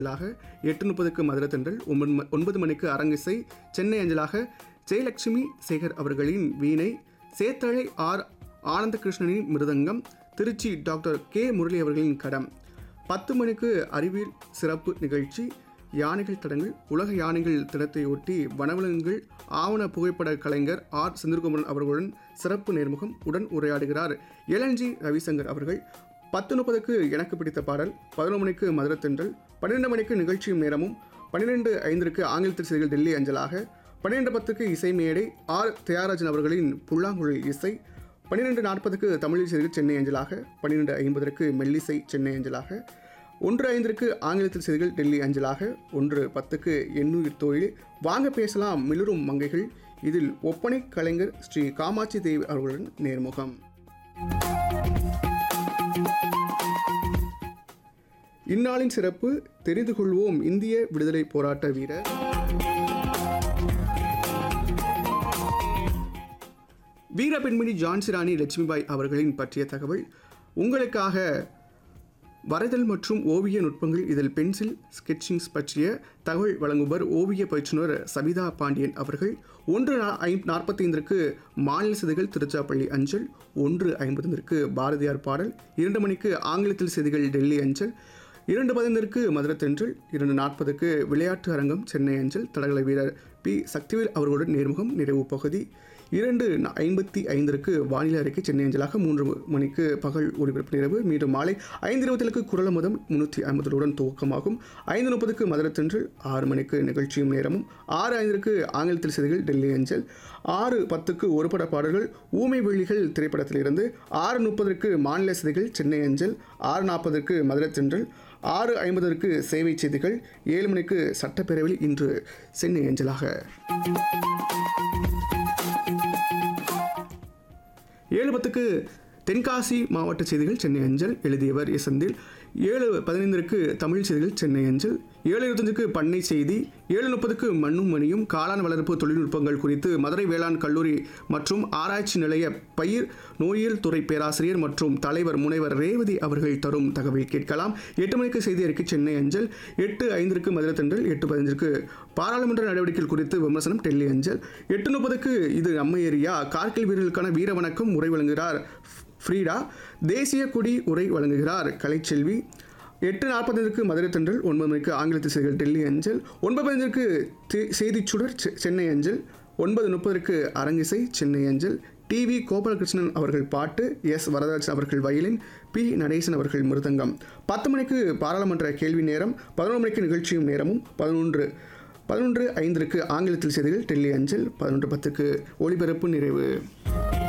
அஞ்சலாக எட்டு முப்பதுக்கு மதுரை தென்றல் ஒன்பது ம- ஒன்பது மணிக்கு அரங்கிசை சென்னை அஞ்சலாக ஜெயலட்சுமி சேகர் அவர்களின் வீணை சேத்தழை ஆர் ஆனந்தகிருஷ்ணனின் மிருதங்கம் திருச்சி டாக்டர் கே முரளி அவர்களின் கடம் பத்து மணிக்கு அறிவியல் சிறப்பு நிகழ்ச்சி யானைகள் தடங்கள் உலக யானைகள் தினத்தையொட்டி வனவிலங்குகள் ஆவண புகைப்பட கலைஞர் ஆர் செந்தில்குமரன் அவர்களுடன் சிறப்பு நேர்முகம் உடன் உரையாடுகிறார் எல்என்ஜி ரவிசங்கர் அவர்கள் பத்து முப்பதுக்கு எனக்கு பிடித்த பாடல் பதினொரு மணிக்கு மதுரை தென்றல் பன்னிரெண்டு மணிக்கு நிகழ்ச்சியும் நேரமும் பன்னிரெண்டு ஐந்திற்கு ஆங்கிலத்தில் செய்திகள் டெல்லி அஞ்சலாக பன்னிரெண்டு பத்துக்கு இசை மேடை ஆர் தியாகராஜன் அவர்களின் புல்லாங்குழல் இசை பன்னிரெண்டு நாற்பதுக்கு தமிழில் செய்திகள் சென்னை அஞ்சலாக பன்னிரெண்டு ஐம்பதற்கு மெல்லிசை சென்னை அஞ்சலாக ஒன்று ஐந்திற்கு ஆங்கிலத்தில் செய்திகள் டெல்லி அஞ்சலாக ஒன்று பத்துக்கு எண்ணுயிர் தொழில் வாங்க பேசலாம் மிளரும் மங்கைகள் இதில் ஒப்பனை கலைஞர் ஸ்ரீ காமாட்சி தேவி அவர்களுடன் நேர்முகம் இந்நாளின் சிறப்பு தெரிந்து கொள்வோம் இந்திய விடுதலை போராட்ட வீரர் வீர பெண்மணி ஜான்சி ராணி லட்சுமிபாய் அவர்களின் பற்றிய தகவல் உங்களுக்காக வரைதல் மற்றும் ஓவிய நுட்பங்கள் இதில் பென்சில் ஸ்கெட்சிங்ஸ் பற்றிய தகவல் வழங்குபவர் ஓவிய பயிற்றுனர் சபிதா பாண்டியன் அவர்கள் ஒன்று நா- ஐம்- நாற்பத்தைந்திற்கு மாநில செய்திகள் திருச்சாப்பள்ளி அஞ்சல் ஒன்று ஐம்பதிற்கு பாரதியார் பாடல் இரண்டு மணிக்கு ஆங்கிலத்தில் செய்திகள் டெல்லி அஞ்சல் இரண்டு பதினைந்திற்கு மதுரை தென்றல் இரண்டு நாற்பதுக்கு விளையாட்டு அரங்கம் சென்னை அஞ்சல் தடகள வீரர் பி சக்திவேல் அவர்களுடன் நேர்முகம் நிறைவு பகுதி இரண்டு ந- ஐம்பத்தி ஐந்திற்கு வானிலை அறிக்கை சென்னை அஞ்சலாக மூன்று மணிக்கு பகல் ஒளிபரப்பு நிறைவு மீண்டும் மாலை ஐந்து இருபத்திலுக்கு குரலமுதம் முன்னூற்றி ஐம்பதுடன் துவக்கமாகும் ஐந்து முப்பதுக்கு மதுரை தென்றல் ஆறு மணிக்கு நிகழ்ச்சியும் நேரமும் ஆறு ஐந்திற்கு ஆங்கிலத்தில் செய்திகள் டெல்லி அஞ்சல் ஆறு பத்துக்கு ஒரு பட பாடல்கள் ஊமை வெள்ளிகள் திரைப்படத்திலிருந்து ஆறு முப்பதற்கு மாநில செய்திகள் சென்னை அஞ்சல் ஆறு நாற்பதற்கு மதுரை தென்றல் ஆறு ஐம்பதற்கு சேவை செய்திகள் ஏழு மணிக்கு சட்டப்பேரவையில் இன்று சென்னை அஞ்சலாக ஏழு பத்துக்கு தென்காசி மாவட்ட செய்திகள் சென்னை அஞ்சல் எழுதியவர் எஸ் செந்தில் ஏழு பதினைந்திற்கு தமிழ் செய்திகள் சென்னை அஞ்சல் ஏழு இருபத்தஞ்சுக்கு பண்ணை செய்தி ஏழு முப்பதுக்கு மண்ணும் மணியும் காளான் வளர்ப்பு தொழில்நுட்பங்கள் குறித்து மதுரை வேளாண் கல்லூரி மற்றும் ஆராய்ச்சி நிலைய பயிர் நோயியல் துறை பேராசிரியர் மற்றும் தலைவர் முனைவர் ரேவதி அவர்கள் தரும் தகவல் கேட்கலாம் எட்டு மணிக்கு செய்தி அறிக்கை சென்னை அஞ்சல் எட்டு ஐந்திற்கு மதுரை தென்றல் எட்டு பதினஞ்சிற்கு பாராளுமன்ற நடவடிக்கைகள் குறித்து விமர்சனம் டெல்லி அஞ்சல் எட்டு முப்பதுக்கு இது நம்ம ஏரியா கார்கில் வீரர்களுக்கான வீர வணக்கம் உரை வழங்குகிறார் ஃப்ரீடா தேசிய கொடி உரை வழங்குகிறார் கலைச்செல்வி எட்டு நாற்பத்தைந்துக்கு மதுரை தென்றல் ஒன்பது மணிக்கு ஆங்கிலத்தில் செய்திகள் டெல்லி அஞ்சல் ஒன்பது பதினஞ்சுக்கு செய்திச் சுடர் செ- சென்னை அஞ்சல் ஒன்பது முப்பதற்கு அரங்கிசை சென்னை அஞ்சல் டிவி கோபாலகிருஷ்ணன் அவர்கள் பாட்டு எஸ் வரதராஜன் அவர்கள் வயலின் பி நடேசன் அவர்கள் மிருதங்கம் பத்து மணிக்கு பாராளுமன்ற கேள்வி நேரம் பதினொன்று மணிக்கு நிகழ்ச்சியும் நேரமும் பதினொன்று பதினொன்று ஐந்திற்கு ஆங்கிலத்தில் செய்திகள் டெல்லி அஞ்சல் பதினொன்று பத்துக்கு ஒளிபரப்பு நிறைவு